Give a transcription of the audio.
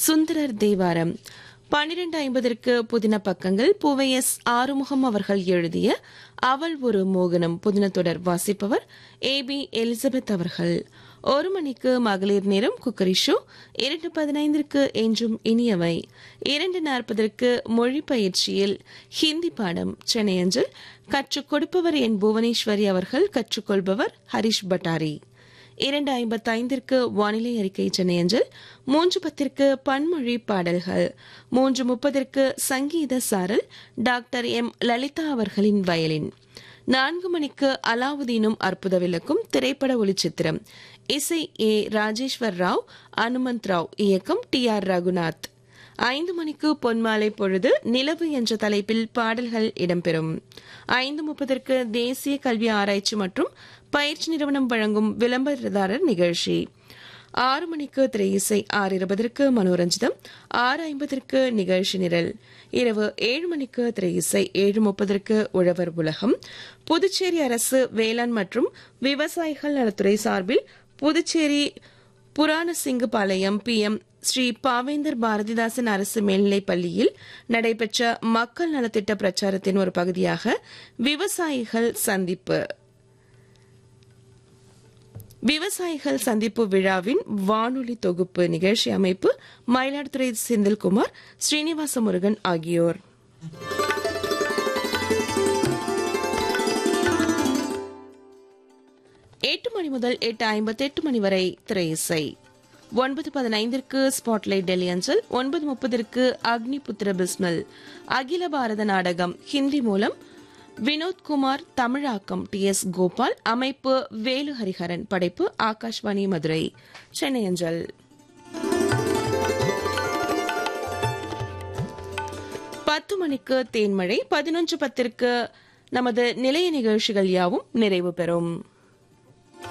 சுந்தரர் தேவாரம் பன்னிரண்டு ஐம்பதற்கு புதின பக்கங்கள் புவையஸ் ஆறுமுகம் அவர்கள் எழுதிய அவள் ஒரு மோகனம் புதின தொடர் வாசிப்பவர் ஏ பி எலிசபெத் அவர்கள் ஒரு மணிக்கு மகளிர் நேரம் குக்கரி ஷோ இரண்டு பதினைந்திற்கு என்றும் இனியவை இரண்டு நாற்பதற்கு மொழி பயிற்சியில் ஹிந்தி பாடம் சென்னை அஞ்சல் கற்றுக் கொடுப்பவர் என் புவனேஸ்வரி அவர்கள் கற்றுக்கொள்பவர் ஹரிஷ் பட்டாரி இரண்டு ஐம்பத்தைந்திற்கு வானிலை அறிக்கை சென்னையஞ்சல் மூன்று பத்திற்கு பன்மொழி பாடல்கள் மூன்று முப்பதற்கு சங்கீத சாரல் டாக்டர் எம் லலிதா அவர்களின் வயலின் நான்கு மணிக்கு அலாவுதீனும் அற்புத விளக்கும் திரைப்பட ஒளிச்சித்திரம் இசை ஏ ராஜேஸ்வர் ராவ் அனுமந்த் ராவ் இயக்கம் டி ஆர் ரகுநாத் ஐந்து மணிக்கு பொன்மாலை பொழுது நிலவு என்ற தலைப்பில் பாடல்கள் இடம்பெறும் ஐந்து முப்பதற்கு தேசிய கல்வி ஆராய்ச்சி மற்றும் பயிற்சி நிறுவனம் வழங்கும் விளம்பரதாரர் நிகழ்ச்சி ஆறு மணிக்கு திரை இசை ஆறு இருபதற்கு மனோரஞ்சிதம் ஆறு ஐம்பதற்கு நிகழ்ச்சி நிரல் இரவு ஏழு மணிக்கு திரை இசை ஏழு முப்பதற்கு உழவர் உலகம் புதுச்சேரி அரசு வேளாண் மற்றும் விவசாயிகள் நலத்துறை சார்பில் புதுச்சேரி புராணசிங்குபாளையம் பி எம் ஸ்ரீ பாவேந்தர் பாரதிதாசன் அரசு மேல்நிலைப் பள்ளியில் நடைபெற்ற மக்கள் நலத்திட்ட பிரச்சாரத்தின் ஒரு பகுதியாக விவசாயிகள் சந்திப்பு விவசாயிகள் சந்திப்பு விழாவின் வானொலி தொகுப்பு நிகழ்ச்சி அமைப்பு மயிலாடுதுறை செந்தில்குமார் ஸ்ரீனிவாச முருகன் ஆகியோர் எட்டு மணி முதல் எட்டு ஐம்பத்தெட்டு மணி வரை திரை இசை ஒன்பது பதினைந்திற்கு ஸ்பாட்லைட் டெல்லி அஞ்சல் ஒன்பது முப்பதற்கு அக்னி புத்திர பிஸ்மல் அகில பாரத நாடகம் ஹிந்தி மூலம் வினோத்குமார் தமிழாக்கம் டி எஸ் கோபால் அமைப்பு வேலு ஹரிஹரன் படைப்பு ஆகாஷ்வாணி மதுரை சென்னை அஞ்சல் பத்து மணிக்கு தேன்மழை பதினொன்று பத்திற்கு நமது நிலைய நிகழ்ச்சிகள் யாவும் நிறைவு பெறும்